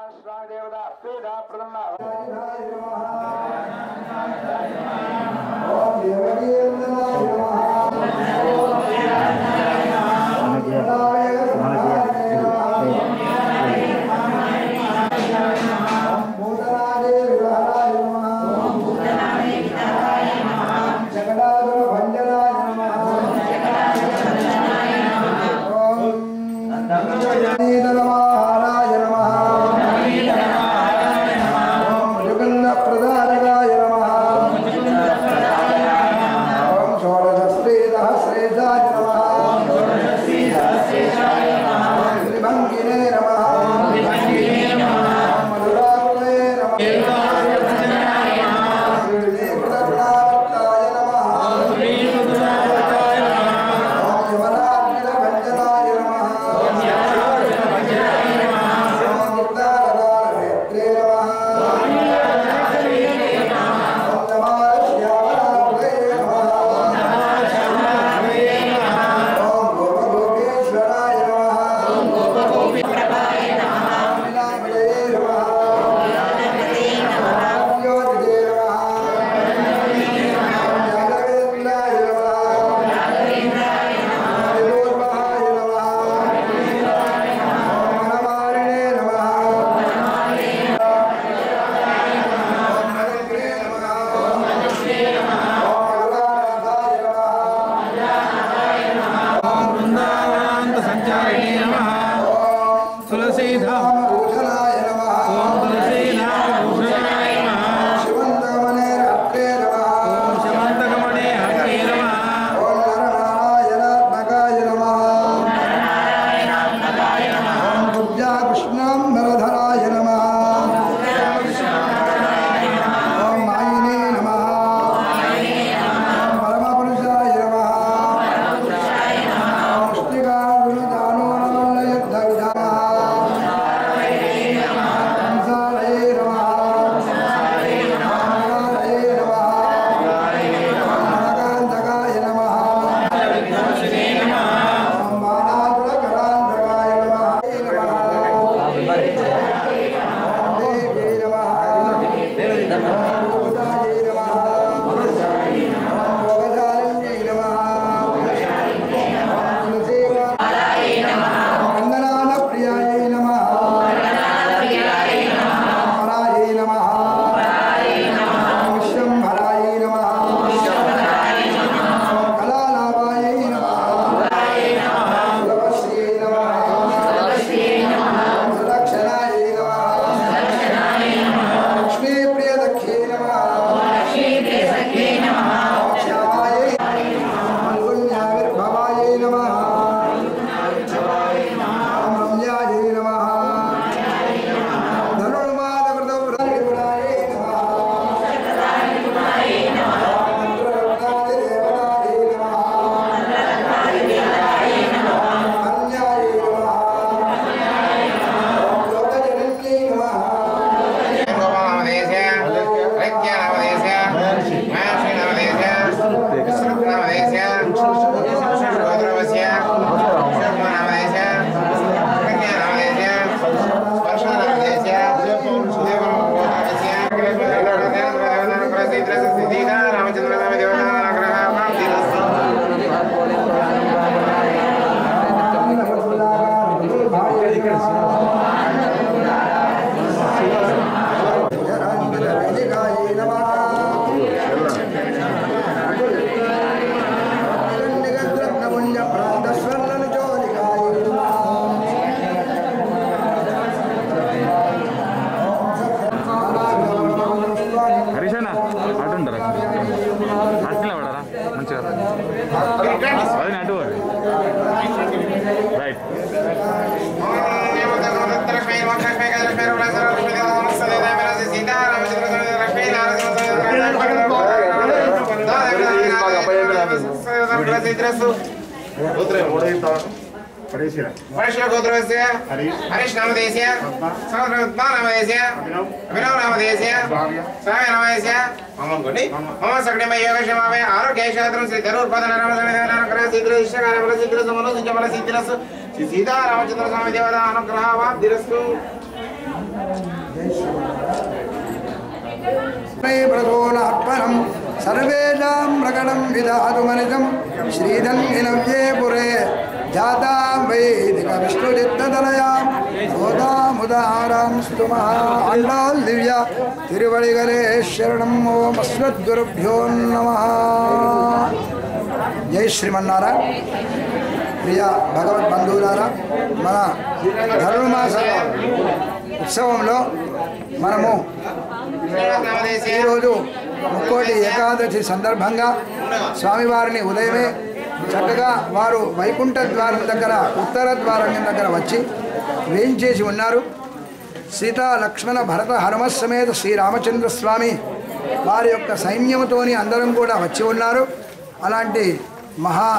స్వామి దేవత పేద ప్రదన్న మహారాజ నమ జగన్న ప్రధానగాయ నమ ఓం షోడశశ్రీదహశ్రేషాయ నమ త్రిభంగినే నమ మధురాకులే నమ శ్రీకృష్ణాయ నమ ఓం యమనాగ్నిభంజనాయ నమ బృందావనాంత సంచారిణే నమ తులసీధామ ఓం తులసీధామ భూషణాయ నమ ఓం శమంతకమణే హరే నమ కృష్ణాంబరధరాయ నమ ఓం మాయినే నమ పరమపురుషాయ నమ పుష్టికాగుణదానో నమల్లయుద్ధ విధాన హంసాలయే నమ హంసాలయే నమ మనకాంతకాయ నమ మానాపురకరాంతకాయ వందనాల ప్రియాయ నమ హరాయ నమ విశ్వంభరాయ నమ కళాలాభాయ నమ సులభశ్రీ నమ సులక్షణాయ నమ లక్ష్మీ ప్రియదక్షే నమ శ్యామాయ మల్గుణ్యావిర్భవాయ నమ రమ్యాయ నమ ధనుర్మాదవృతవ్రతాయ నమ మంత్రరత్నాదిదేవతాయ నమ అన్యాయ నమ లోకజనన్యై నమ హరీషన్న అటు ఉంటారా అట్లా పడరా మంచిగా అది అటు రైట్ పరశుర గోత్రస్య హరీష్ నామదేశయ సహస్రపద్మా నామదేశయ అభినవ్ నామదేశయ స్వామి నామదేశయ మమ గుడి మమ సకటిమ యోగక్షేమావే ఆరోగ్యైషాత్రం శ్రీ ధనుర్పద నామ సమితి అనుగ్రహ శీఘ్ర ఇష్టకాల బల శీఘ్ర సమను సుజమల సిద్ధిరస్సు శ్రీ సీతా రామచంద్ర స్వామి దేవత అనుగ్రహ వాబ్ధిరస్సు ప్రసోనార్పణం సర్వేషాం ప్రకటం విధాతు మనిషం శ్రీధన్వినవ్యే పురే జాతాం వైదిక విష్ణుచిత్తదలయాం గోదాముదారాం స్తుమః ఆండాల్ దివ్య తిరువడిగలే శరణం ఓం అస్మద్గురుభ్యో నమః జై శ్రీమన్నారాయణ ప్రియ భగవద్ బంధువులారా మన ధనుర్మాస ఉత్సవంలో మనము ఈరోజు ముక్కోటి ఏకాదశి సందర్భంగా స్వామివారిని ఉదయమే చక్కగా వారు వైకుంఠ ద్వారం దగ్గర ఉత్తర ద్వారం దగ్గర వచ్చి వేయించేసి ఉన్నారు సీతా లక్ష్మణ భరత హనుమ సమేత శ్రీరామచంద్ర స్వామి వారి యొక్క సైన్యముతోని అందరం కూడా వచ్చి ఉన్నారు అలాంటి మహా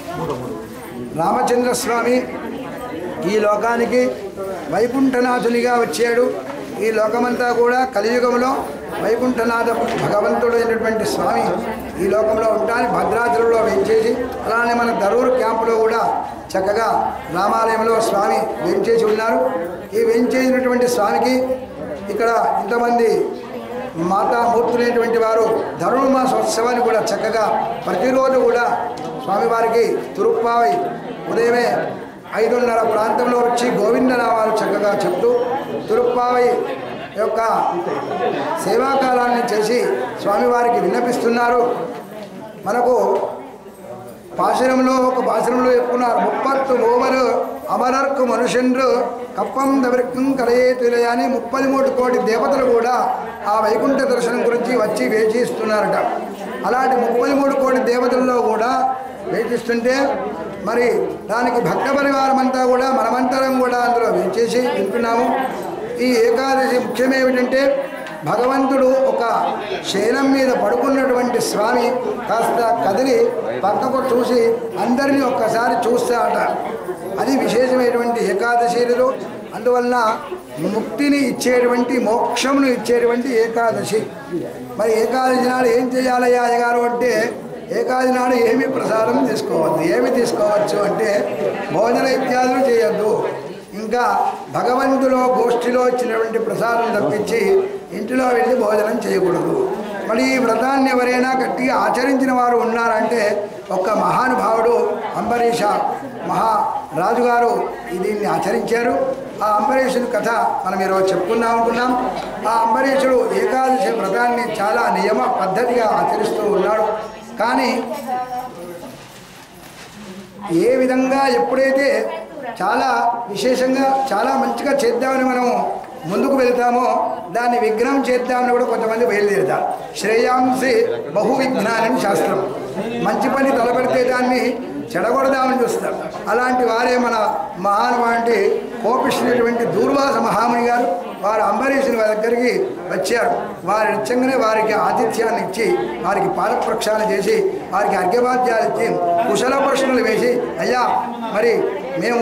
రామచంద్ర స్వామి ఈ లోకానికి వైకుంఠనాథునిగా వచ్చాడు ఈ లోకమంతా కూడా కలియుగంలో వైకుంఠనాథ భగవంతుడు అయినటువంటి స్వామి ఈ లోకంలో ఉంటాని భద్రాచలంలో వెంచేసి అలానే మన దరూరు క్యాంపులో కూడా చక్కగా రామాలయంలో స్వామి వెంచేసి ఉన్నారు ఈ వెంచేసినటువంటి స్వామికి ఇక్కడ ఇంతమంది మాతామూర్తులైనటువంటి వారు ధనుర్మాస ఉత్సవాన్ని కూడా చక్కగా ప్రతిరోజు కూడా స్వామివారికి తురుప్పావై ఉదయమే ఐదున్నర ప్రాంతంలో వచ్చి గోవిందనామాలు చక్కగా చెప్తూ తురుప్పావై యొక్క సేవాకాలాన్ని చేసి స్వామివారికి విన్నపిస్తున్నారు మనకు పాశురంలో ఒక పాశురంలో చెప్పుకున్నారు ముప్పత్తు మూవరు అమరర్కు మనుషుండ్రు కప్పం దవరికం కలయే తులయ అని ముప్పది మూడు కోటి దేవతలు కూడా ఆ వైకుంఠ దర్శనం గురించి వచ్చి వేచిస్తున్నారట అలాంటి ముప్పది మూడు కోటి దేవతల్లో కూడా వేచిస్తుంటే మరి దానికి భక్త పరివారం అంతా కూడా మనమంతరం కూడా అందులో వేచేసి వింటున్నాము ఈ ఏకాదశి ముఖ్యమేమిటంటే భగవంతుడు ఒక శయనం మీద పడుకున్నటువంటి స్వామి కాస్త కదిలి పక్కకు చూసి అందరినీ ఒక్కసారి చూస్తాడట అది విశేషమైనటువంటి ఏకాదశిలో అందువలన ముక్తిని ఇచ్చేటువంటి మోక్షమును ఇచ్చేటువంటి ఏకాదశి మరి ఏకాదశి నాడు ఏం చేయాలయ్యా అయ్యగారు అంటే ఏకాది నాడు ఏమి ప్రసాదం తీసుకోవద్దు ఏమి తీసుకోవచ్చు అంటే భోజన ఇత్యాదులు చేయొద్దు ఇంకా భగవంతులో గోష్ఠిలో ఇచ్చినటువంటి ప్రసాదం తప్పించి ఇంటిలో వెళ్ళి భోజనం చేయకూడదు మరి ఈ వ్రతాన్ని ఎవరైనా గట్టిగా ఆచరించిన వారు ఉన్నారంటే ఒక్క మహానుభావుడు అంబరీష మహా రాజుగారు దీన్ని ఆచరించారు ఆ అంబరీషుని కథ మనం ఈరోజు చెప్పుకుందాం అనుకున్నాం ఆ అంబరీషుడు ఏకాదశి వ్రతాన్ని చాలా నియమ పద్ధతిగా ఆచరిస్తూ ఉన్నాడు కానీ ఏ విధంగా ఎప్పుడైతే చాలా విశేషంగా చాలా మంచిగా చేద్దామని మనం ముందుకు వెళ్తామో దాన్ని విఘ్నం చేద్దామని కూడా కొంతమంది బయలుదేరుతారు శ్రేయాంసి బహు విఘ్నాలని శాస్త్రం మంచి పని తలపెడితే దాన్ని చెడగొడదామని చూస్తారు అలాంటి వారే మన మహానుభాంటి కోపిస్తున్నటువంటి దూర్వాస మహాముని గారు వారు అంబరీషుని వారి దగ్గరికి వచ్చారు వారి నిత్యంగానే వారికి ఆతిథ్యాన్ని ఇచ్చి వారికి పాద ప్రక్షాళన చేసి వారికి అర్ఘ్యపాద్యాలు ఇచ్చి కుశల ప్రశ్నలు వేసి అయ్యా మరి మేము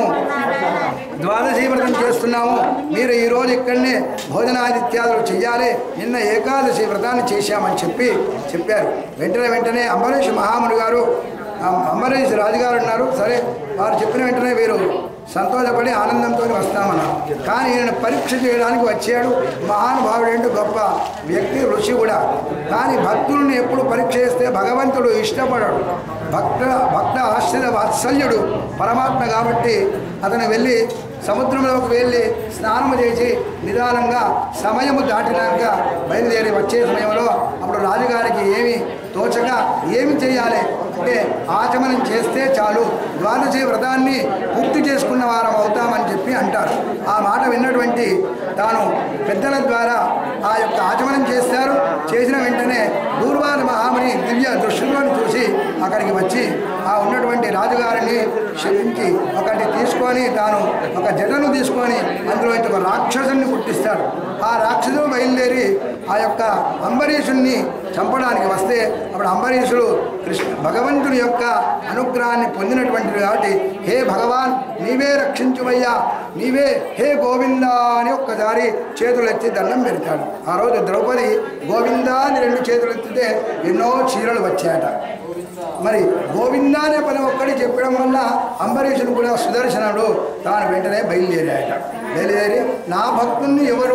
ద్వాదశి వ్రతం చేస్తున్నాము మీరు ఈరోజు ఇక్కడనే భోజనాదిత్యాదులు చెయ్యాలి నిన్న ఏకాదశి వ్రతాన్ని చేశామని చెప్పి చెప్పారు వెంటనే వెంటనే అంబరీష్ మహాముని గారు ఆ అంబరీష్ రాజుగారు ఉన్నారు సరే వారు చెప్పిన వెంటనే వీరు సంతోషపడి ఆనందంతో వస్తామన్నారు కానీ ఈయన పరీక్ష చేయడానికి వచ్చాడు మహానుభావుడు గొప్ప వ్యక్తి ఋషి కూడా కానీ భక్తులను ఎప్పుడు పరీక్ష చేస్తే భగవంతుడు ఇష్టపడడు భక్త భక్త ఆశ్చర్య వాత్సల్యుడు పరమాత్మ కాబట్టి అతను వెళ్ళి సముద్రంలోకి వెళ్ళి స్నానము చేసి నిదానంగా సమయము దాటినాక బయలుదేరి వచ్చే సమయంలో అప్పుడు రాజుగారికి ఏమి తోచక ఏమి చేయాలి అంటే ఆచమనం చేస్తే చాలు ద్వాదశి వ్రతాన్ని పూర్తి చేసుకున్న వారం అవుతామని చెప్పి అంటారు ఆ మాట విన్నటువంటి తాను పెద్దల ద్వారా ఆ యొక్క ఆచమనం చేస్తారు చేసిన వెంటనే దూర్వాద మహాముని దివ్య దృష్టిలోని చూసి అక్కడికి వచ్చి ఆ ఉన్నటువంటి రాజుగారిని క్షమించి ఒకటి తీసుకొని తాను ఒక జటను తీసుకొని అందులో ఒక రాక్షసుని పుట్టిస్తాడు ఆ రాక్షసుడు బయలుదేరి ఆ యొక్క అంబరీషుణ్ణి చంపడానికి వస్తే అప్పుడు అంబరీషుడు కృష్ణ భగవంతుని యొక్క అనుగ్రహాన్ని పొందినటువంటి కాబట్టి హే భగవాన్ నీవే రక్షించువయ్యా నీవే హే గోవిందా అని ఒక్కసారి చేతులు ఎత్తి దండం పెడతాడు ఆ రోజు ద్రౌపది గోవిందా అని రెండు చేతులు ఎత్తితే ఎన్నో చీరలు వచ్చాయట మరి గోవిందా అనే పని ఒక్కటి చెప్పడం వల్ల అంబరీషుడు కూడా సుదర్శనుడు తాను వెంటనే బయలుదేరాయట బయలుదేరి నా భక్తుల్ని ఎవరు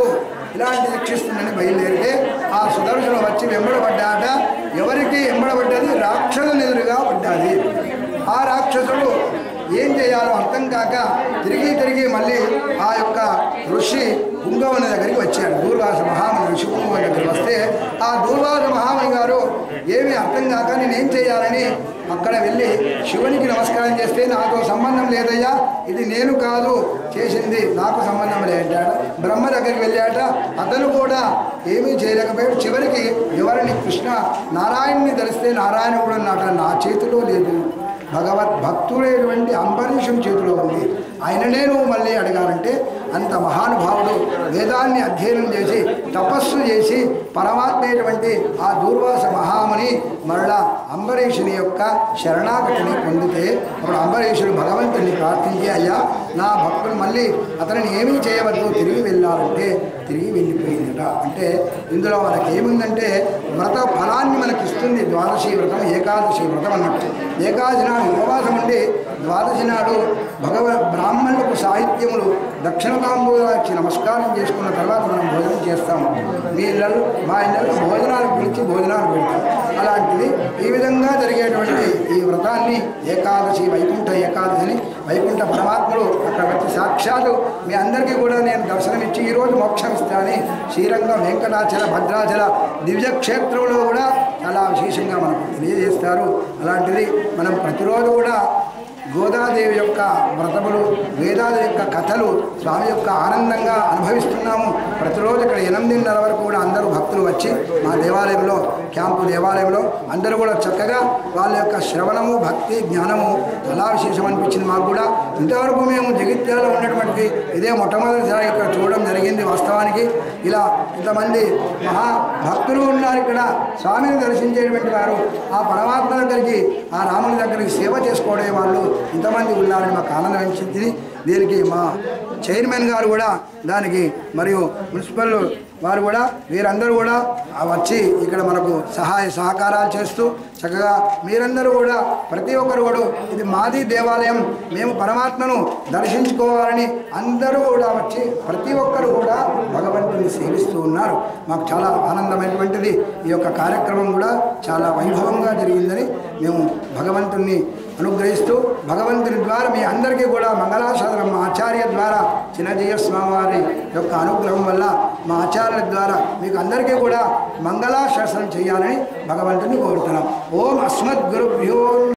ఇలాంటి రక్షిస్తుందని బయలుదేరితే ఆ సుదర్శనం వచ్చి వెంబడబడ్డాట ఎవరికి వెంబడబడ్డది రాక్షసుని ఎదురుగా పడ్డాది ఆ రాక్షసుడు ఏం చేయాలో అర్థం కాక తిరిగి తిరిగి మళ్ళీ ఆ యొక్క ఋషి కుంగవని దగ్గరికి వచ్చాడు దూర్వాస మహాముని ఋషి కుంగవని దగ్గరికి వస్తే ఆ దూర్వాస మహాముని గారు ఏమీ అర్థం కాక నేనేం చేయాలని అక్కడ వెళ్ళి శివునికి నమస్కారం చేస్తే నాతో సంబంధం లేదయ్యా ఇది నేను కాదు చేసింది నాకు సంబంధం లేదంటాడు బ్రహ్మ దగ్గరికి వెళ్ళాట అతను కూడా ఏమీ చేయలేకపోయాడు చివరికి ఎవరిని కృష్ణ నారాయణ్ణి ధరిస్తే నారాయణుడు అన్నాట నా చేతిలో లేదు భగవద్ భక్తుడైనటువంటి అంబరీషం చేతిలో ఉంది ఆయననే నువ్వు మళ్ళీ అడగాలంటే అంత మహానుభావుడు వేదాన్ని అధ్యయనం చేసి తపస్సు చేసి పరమాత్మైనటువంటి ఆ దూర్వాస మహాముని మరలా అంబరీషుని యొక్క శరణాగతిని పొందితే అప్పుడు అంబరీషుడు భగవంతుని ప్రార్థించి అయ్యా నా భక్తులు మళ్ళీ అతనిని ఏమీ చేయవద్దు తిరిగి వెళ్ళాలంటే తిరిగి వెళ్ళిపోయిందట అంటే ఇందులో మనకి ఏముందంటే వ్రత ఫలాన్ని మనకి ఇస్తుంది ద్వాదశి వ్రతం ఏకాదశి వ్రతం అన్నట్టు ఏకాదశి నాడు ఉపవాసం ఉండి ద్వాదశి నాడు భగవ బ్రాహ్మణులకు సాహిత్యములు దక్షిణ తాంబూలాచి నమస్కారం చేసుకున్న తర్వాత మనం భోజనం చేస్తాము మీ ఇళ్ళలో మా ఇళ్ళలో భోజనాలు పిలిచి భోజనాలు పెడతాం అలాంటిది ఈ విధంగా జరిగేటువంటి ఈ వ్రతాన్ని ఏకాదశి వైకుంఠ ఏకాదశిని వైకుంఠ పరమాత్ముడు అక్కడ వచ్చి సాక్షాత్తు మీ అందరికీ కూడా నేను దర్శనమిచ్చి ఈరోజు మోక్షం ఇస్తానని శ్రీరంగం వెంకటాచల భద్రాచల దివ్యక్షేత్రంలో కూడా చాలా విశేషంగా మనకు తెలియజేస్తారు అలాంటిది మనం ప్రతిరోజు కూడా గోదాదేవి యొక్క వ్రతములు వేదాల యొక్క కథలు స్వామి యొక్క ఆనందంగా అనుభవిస్తున్నాము ప్రతిరోజు ఇక్కడ ఎనిమిదిన్నర వరకు కూడా అందరూ భక్తులు వచ్చి మా దేవాలయంలో క్యాంపు దేవాలయంలో అందరూ కూడా చక్కగా వాళ్ళ యొక్క శ్రవణము భక్తి జ్ఞానము చాలా విశేషం అనిపించింది మాకు కూడా ఇంతవరకు మేము జగిత్యాలలో ఉన్నటువంటి ఇదే మొట్టమొదటిసారి ఇక్కడ చూడడం జరిగింది వాస్తవానికి ఇలా ఇంతమంది మహా భక్తులు ఉన్నారు ఇక్కడ స్వామిని దర్శించేటువంటి వారు ఆ పరమాత్మ దగ్గరికి ఆ రాముని దగ్గరికి సేవ చేసుకోవడే వాళ్ళు ఇంతమంది ఉన్నారని మాకు ఆనందం అనిపించింది దీనికి మా చైర్మన్ గారు కూడా దానికి మరియు మున్సిపల్ వారు కూడా వీరందరూ కూడా ఆ వచ్చి ఇక్కడ మనకు సహాయ సహకారాలు చేస్తూ చక్కగా మీరందరూ కూడా ప్రతి ఒక్కరు కూడా ఇది మాది దేవాలయం మేము పరమాత్మను దర్శించుకోవాలని అందరూ కూడా వచ్చి ప్రతి ఒక్కరు కూడా భగవంతుని సేవిస్తూ ఉన్నారు మాకు చాలా ఆనందమైనటువంటిది ఈ యొక్క కార్యక్రమం కూడా చాలా వైభవంగా జరిగిందని మేము భగవంతుణ్ణి అనుగ్రహిస్తూ భగవంతుని ద్వారా మీ అందరికీ కూడా మంగళాశాసనం మా ఆచార్య ద్వారా చిన్నజీయ స్వామివారి యొక్క అనుగ్రహం వల్ల మా ఆచార్యుల ద్వారా మీకు అందరికీ కూడా మంగళాశాసనం చేయాలని భగవంతుని కోరుతున్నాం ఓం అస్మద్ గురుభ్యో